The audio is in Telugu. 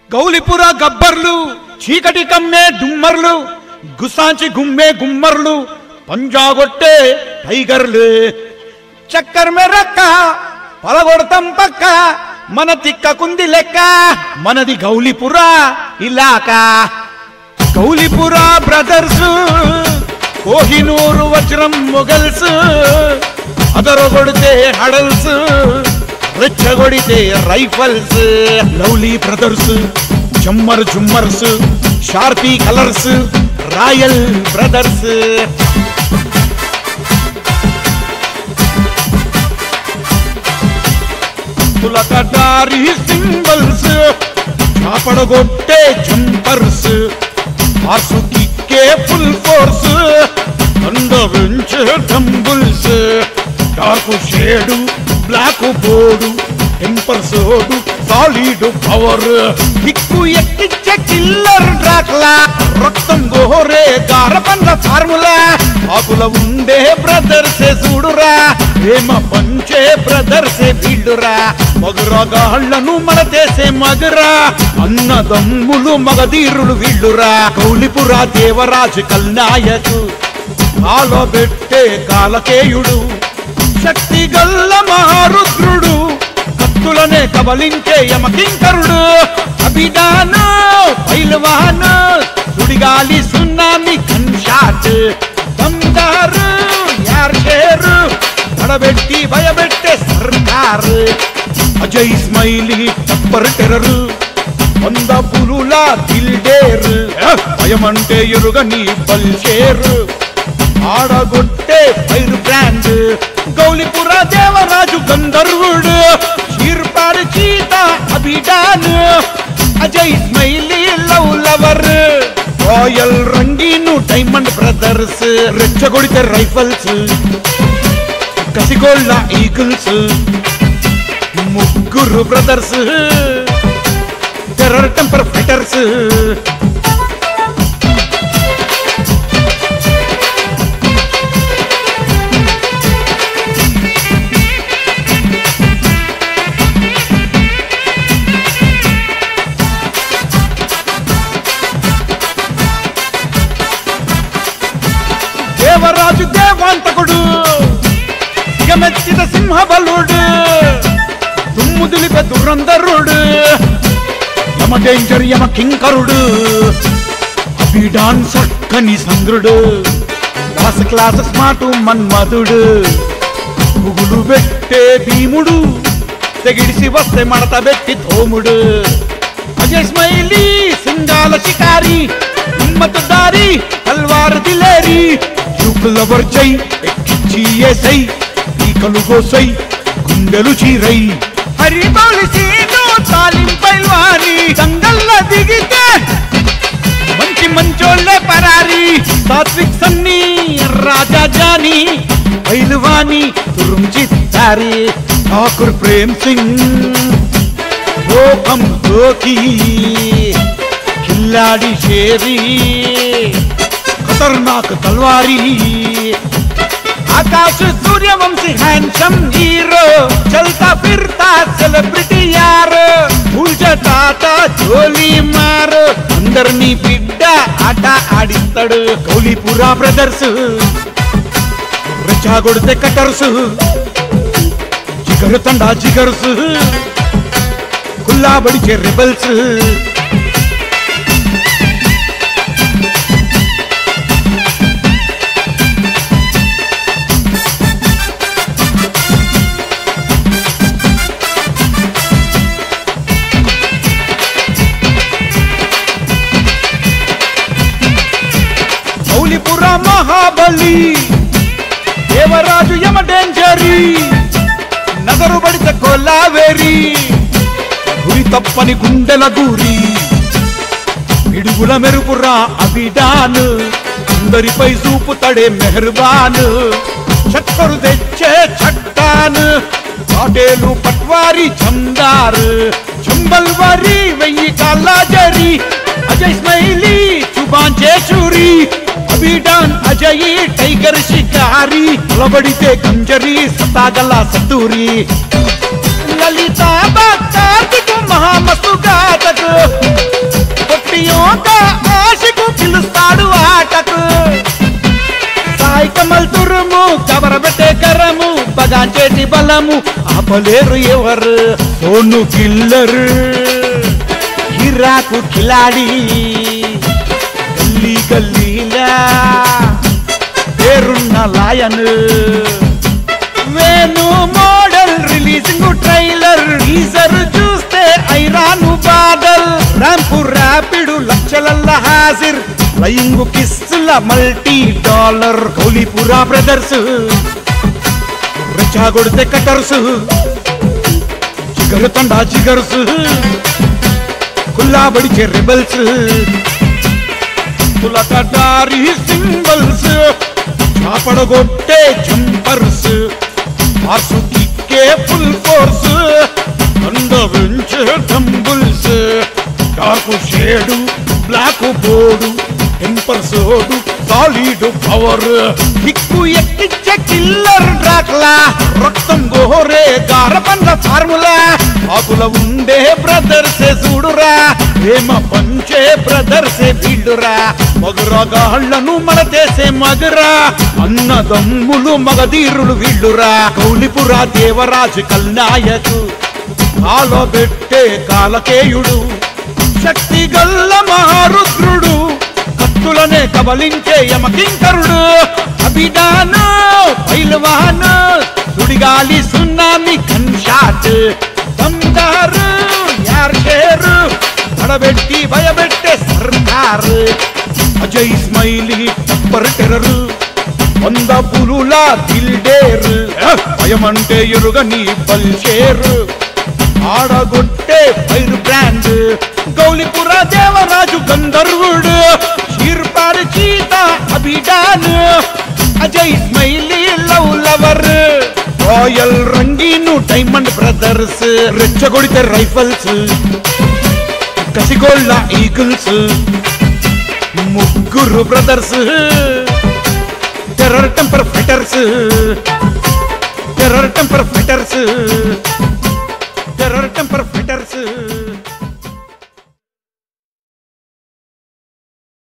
గౌలిపుర గబ్బర్లు చీకటి కమ్మే డుమ్మర్లు గుసాంచి గుమ్మే గుమ్మర్లు పంజాగొట్టే టైగర్లు చక్కర్ మెరక్క పలగొడతాం పక్క మన తిక్కకుంది లెక్క మనది గౌలిపుర ఇలాకా గౌలిపుర బ్రదర్స్ కోహినూరు వజ్రం మొగల్స్ అదరగొడితే హడల్స్ రెచ్చగొడితే రైఫల్స్ లవ్లీ బ్రదర్స్ జమ్మర్ జుమ్మర్స్ షార్పీ కలర్స్ రాయల్ బ్రదర్స్ తులకటారి సింబల్స్ చాపడగొట్టే జంపర్స్ హార్సు కిక్కే ఫుల్ ఫోర్స్ కండవించే dumbbells dark shade black board temper సోడు సాలిడ్ పవర్ కిక్కు ఎక్కిచ్చే కిల్లర్ డ్రాక్లా రక్తం గోరే గారపండ్ల ఫార్ములా ఆకుల ఉండే బ్రదర్సే చూడురా ప్రేమ పంచే బ్రదర్సే వీళ్ళురా మగురగాళ్లను మనదేసే మగురా అన్నదమ్ములు మగధీరులు వీళ్ళురా కౌలిపురా దేవరాజు కల్నాయకు కాలబెట్టే కాలకేయుడు శక్తి గల్ల మహారుద్రుడు కత్తులనే కబలించే యమకింకరుడు అభిదాను పైల్వాను సుడిగాలి సున్నామి కన్షాట్ దమ్దారు యార్షేరు పడబెట్టి భయబెట్టే సర్కార్ అజయ్ స్మైలీ టప్పర్ టెర్రర్ వంద పులులా దిల్డేర్ భయమంటే ఎరుగని బల్షేర్ ఆడగొట్టే ఫైర్ బ్రాండ్ గౌలిపుర దేవరాజు గంధర్వుడు చీర్పాడు చీత అభిడాన్ Ajay smiley love lover royal రంగీను డైమండ్ బ్రదర్స్ రెచ్చగొడితే రైఫల్స్ కసిగోళ్ళ ఈగిల్స్ ముగ్గురు brothers terror temper fighters Devaraju దేవాంతకుడు సిగమెత్తిన సింహబలుడు దుమ్ము దులిపే దురంధరుడు యమ డేంజర్ యమ కింకరుడు అభిడాన్ సక్కని సంద్రుడు క్లాస్ క్లాస్ స్మార్ట్ మన్మధుడు పుగులు పెట్టే భీముడు తెగిడిసి వస్తే మడత పెట్టి తోముడు అజయ్ స్మైలీ సింగాల షికారి హిమ్మత్ దారి తల్వార్ దిలేరి చూపుల వర్చై ఎక్కించి ఏసై పీకలు గోసై గుండెలు చీరై హరిబౌలి సీను తాలిం పైల్వాని దంగల్ల దిగితే మంచి మంచోళ్ళే పరారి సాత్విక్ సన్నీ రాజా జాని పైల్వాని తురుంచి తారి ఠాకూర్ ప్రేమ్ సింగ్ ఓకం దోకి खिलाड़ी शेरी खतरनाक तलवारी आकाश सूर्यवंशी हैंडसम हीरो चलता फिरता सेलिब्रिटी यार తాత జోలి మారు అందరినీ బిడ్డ ఆట ఆడిస్తాడు కౌలిపురా బ్రదర్స్ రెచ్చాగొడితే కటర్స్ జిగరు తండా జిగర్స్ కుల్లాబడిచే రెబల్స్ మౌలిపుర మహాబలి దేవరాజు యమ డేంజరీ నగరు బడిత కొల్లావేరి గురి తప్పని గుండెల దూరి పిడుగుల మెరుపురా అభిడాన్ అందరిపై చూపుతడే మెహర్బాన్ చక్కరు తెచ్చే చట్టాన్ పాటేలు పట్వారి చందార్ చంబల్వారి వెయ్యి కాళ్ళాజరి అజయ్ స్మైలీ చుబాన్ చేచూరి అభిడాన్ అజయ్ టైగర్ షికారి నిలబడితే కంజరి సతాగల సతూరి లలిత కార్తిక్ మహామస్తు ఘాతక్ నిజాము ఆపలేరు ఎవరు సోను కిల్లర్ ఇరాకు కిలాడి గల్లీ గల్లీలా పేరున్న lion Venu model releasing trailer teaser చూస్తే ఐరాను బాదల్ ర్యాంపు ర్యాపిడ్ లక్షలల్ల హాజిర్ ఫ్లయింగ్ కిస్ల మల్టీ డాలర్ కౌలిపురా బ్రదర్స్ రెచ్చాగొడితే కటర్స్ జిగరు తండా జిగర్స్ కుల్లాబడిచే రెబల్స్ తులకటారి సింబల్స్ చాపడగొట్టే జంపర్స్ మార్సు కిక్కే ఫుల్ ఫోర్స్ అందవించే dumbbells dark shade black board temper సోడు సాలిడ్ పవర్ కిక్కు ఎక్కిచ్చే కిల్లర్ డ్రాక్లా రక్తం గోరే గారపండ్ల ఫార్ములా ఆకుల ఉండే బ్రదర్సే చూడురా ప్రేమ పంచే బ్రదర్సే వీళ్ళురా మగురగాళ్లను మనదేసే మగురా అన్నదమ్ములు మగధీరులు వీళ్ళురా కౌలిపురా దేవరాజు కల్నాయకు కాలబెట్టే కాలకేయుడు శక్తి గల్ల మహారుద్రుడు కత్తులనే కబలించే యమకింకరుడు అభిడాను పైల్వాను సుడిగాలి సున్నామి కన్షాట్ దమ్దారు యార్కేరు పడబెట్టి భయబెట్టే సర్కార్ అజయ్ స్మైలీ టప్పర్ టెర్రర్ వంద పులులా దిల్డేర్ భయమంటే ఎరుగని బల్షేర్ ఆడగొట్టే ఫైర్ బ్రాండ్ గౌలిపుర దేవరాజు గంధర్వుడు షీర్పారి చీత అభిడాన్ Ajay smiley love lover royal రంగీను డైమండ్ బ్రదర్స్ రెచ్చగొడితే రైఫల్స్ కసిగోళ్ళ ఈగిల్స్ ముగ్గురు brothers terror temper fighters terror temper fighters terror temper